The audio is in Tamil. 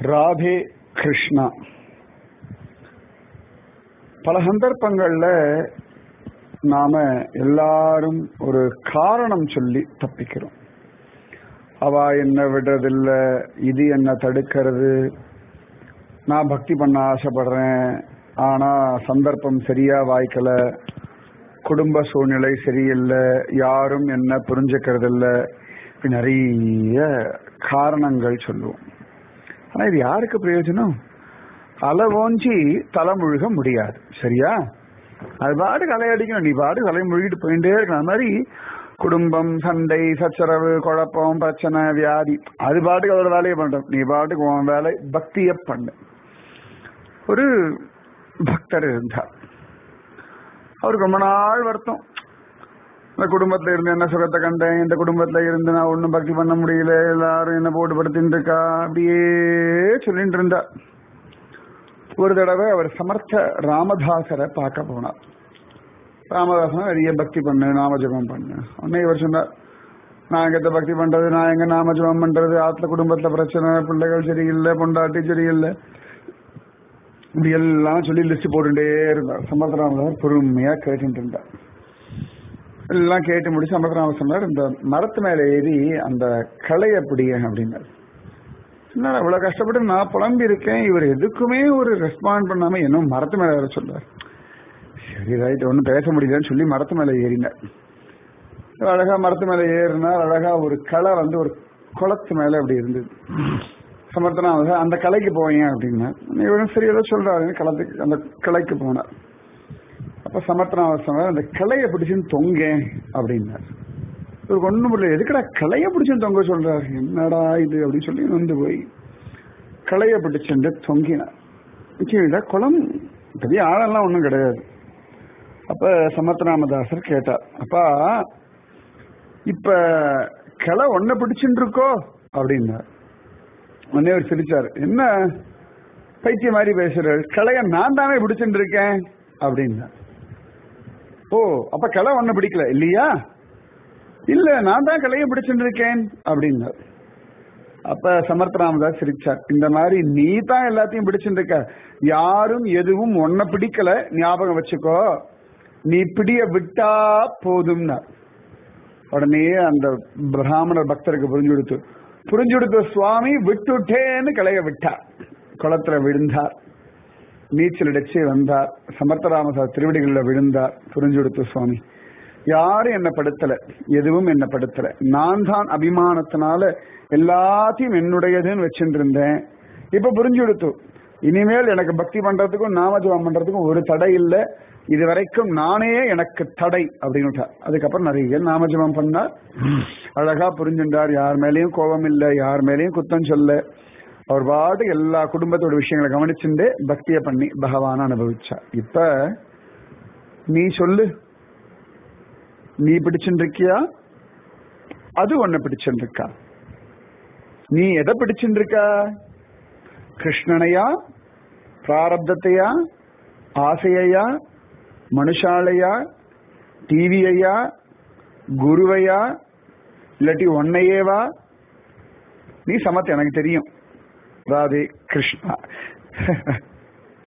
ராதே கிருஷ்ணா பல சந்தர்ப்பங்கள்ல நாம எல்லாரும் ஒரு காரணம் சொல்லி தப்பிக்கிறோம் அவ என்ன விடுறதில்ல இது என்ன தடுக்கிறது நான் பக்தி பண்ண ஆசைப்படுறேன் ஆனா சந்தர்ப்பம் சரியா வாய்க்கல குடும்ப சூழ்நிலை சரியில்லை யாரும் என்ன புரிஞ்சுக்கிறது இல்ல இப்படி நிறைய காரணங்கள் சொல்லுவோம் ஆனா இது யாருக்கு பிரயோஜனம் அலை ஓஞ்சி தலை முழுக முடியாது சரியா அது பாட்டுக்கு அலையடிக்கணும் நீ பாட்டுக்கு அலை முழுகிட்டு போயிட்டே இருக்கணும் அது மாதிரி குடும்பம் சண்டை சச்சரவு குழப்பம் பிரச்சனை வியாதி அது பாட்டுக்கு அதோட வேலையை பண்றோம் நீ பாட்டுக்கு உன் வேலை பக்திய பண்ணு ஒரு பக்தர் இருந்தார் அவருக்கு ரொம்ப நாள் வருத்தம் இந்த குடும்பத்துல இருந்து என்ன சுகத்தை கண்டேன் இந்த குடும்பத்துல இருந்து நான் ஒன்றும் பக்தி பண்ண முடியல எல்லாரும் என்ன போட்டு படுத்தின்னு இருக்கா அப்படியே சொல்லிட்டு இருந்தா ஒரு தடவை அவர் சமர்த்த ராமதாசரை பார்க்க போனார் ராமதாசன் நிறைய பக்தி பண்ணு நாமஜபம் பண்ணு உடனே இவர் சொன்னார் நான் எங்க பக்தி பண்றது நான் எங்க நாமஜபம் பண்றது ஆத்துல குடும்பத்துல பிரச்சனை பிள்ளைகள் சரியில்லை பொண்டாட்டி சரியில்லை இப்படி எல்லாம் சொல்லி லிஸ்ட் போட்டுட்டே இருந்தார் சமர்த்தராமதாசர் பொறுமையா கேட்டுட்டு இருந்தார் எல்லாம் கேட்டு முடிச்சு சமர்த்தராம சொன்னார் இந்த மரத்து மேல ஏறி அந்த களைய பிடிய அப்படின்னாரு என்ன இவ்வளவு கஷ்டப்பட்டு நான் புலம்பி இருக்கேன் இவர் எதுக்குமே ஒரு ரெஸ்பாண்ட் பண்ணாம என்ன மரத்து மேல ஏற சொல்றாரு சரி ரைட் ஒன்றும் பேச முடியலன்னு சொல்லி மரத்து மேல ஏறினார் அழகா மரத்து மேல ஏறினார் அழகா ஒரு களை வந்து ஒரு குளத்து மேல அப்படி இருந்தது சமர்த்தனா அந்த கலைக்கு போயேன் அப்படின்னா இவரும் சரி ஏதோ சொல்றாரு களத்துக்கு அந்த கிளைக்கு போனார் அப்ப சமர்த்தனா சொன்னார் அந்த கிளைய பிடிச்சுன்னு தொங்க அப்படின்னார் இவருக்கு ஒண்ணும் புரியல எதுக்கடா களைய பிடிச்சுன்னு தொங்க சொல்றாரு என்னடா இது அப்படின்னு சொல்லி வந்து போய் களைய பிடிச்சுட்டு தொங்கினார் கீழே குளம் பெரிய ஆழம்லாம் ஒன்றும் கிடையாது அப்ப சமர்த்தராமதாசர் கேட்டார் அப்பா இப்ப கிளை ஒன்ன பிடிச்சுட்டு இருக்கோ அப்படின்னார் உடனே அவர் சிரிச்சார் என்ன பைத்திய மாதிரி பேசுறாரு கிளைய நான் தானே பிடிச்சுட்டு இருக்கேன் அப்படின்னா ஓ அப்ப கிளை ஒன்ன பிடிக்கல இல்லையா இல்ல நான் தான் கிளைய பிடிச்சுட்டு இருக்கேன் அப்படின்னார் அப்ப சமர்த்தராமதாஸ் சிரிச்சார் இந்த மாதிரி நீ தான் எல்லாத்தையும் பிடிச்சுட்டு இருக்க யாரும் எதுவும் ஒன்ன பிடிக்கல ஞாபகம் வச்சுக்கோ நீ பிடிய விட்டா போதும்னா உடனே அந்த பிராமணர் பக்தருக்கு புரிஞ்சு கொடுத்து புரிஞ்சு கொடுத்த சுவாமி விட்டுட்டேன்னு கிளைய விட்டார் குளத்துல விழுந்தார் நீச்சல் அடிச்சு வந்தார் சமர்த்தராமசார் திருவடிகளில் விழுந்தார் புரிஞ்சு கொடுத்த சுவாமி யாரும் என்ன படுத்தல எதுவும் என்ன படுத்தல நான் தான் அபிமானத்தினால எல்லாத்தையும் என்னுடையதுன்னு வச்சுட்டு இருந்தேன் இப்ப புரிஞ்சு கொடுத்து இனிமேல் எனக்கு பக்தி பண்றதுக்கும் நாமஜபம் பண்றதுக்கும் ஒரு தடை இல்லை இது வரைக்கும் நானே எனக்கு தடை அப்படின்னு அதுக்கப்புறம் நிறைய நாமஜபம் பண்ணார் அழகா புரிஞ்சுட்டார் யார் மேலேயும் கோபம் இல்லை யார் மேலேயும் குத்தம் சொல்ல அவர் பாட்டு எல்லா குடும்பத்தோட விஷயங்களை கவனிச்சுட்டு பக்திய பண்ணி பகவான அனுபவிச்சா இப்ப நீ சொல்லு நீ பிடிச்சுருக்கியா அது ஒன்ன பிடிச்சுருக்கா நீ எதை பிடிச்சுருக்கா கிருஷ்ணனையா பிராரப்தத்தையா ஆசையா மனுஷாலையா டிவியையா குருவையா இல்லாட்டி ஒன்னையேவா நீ சமத்து எனக்கு தெரியும் ராதே கிருஷ்ணா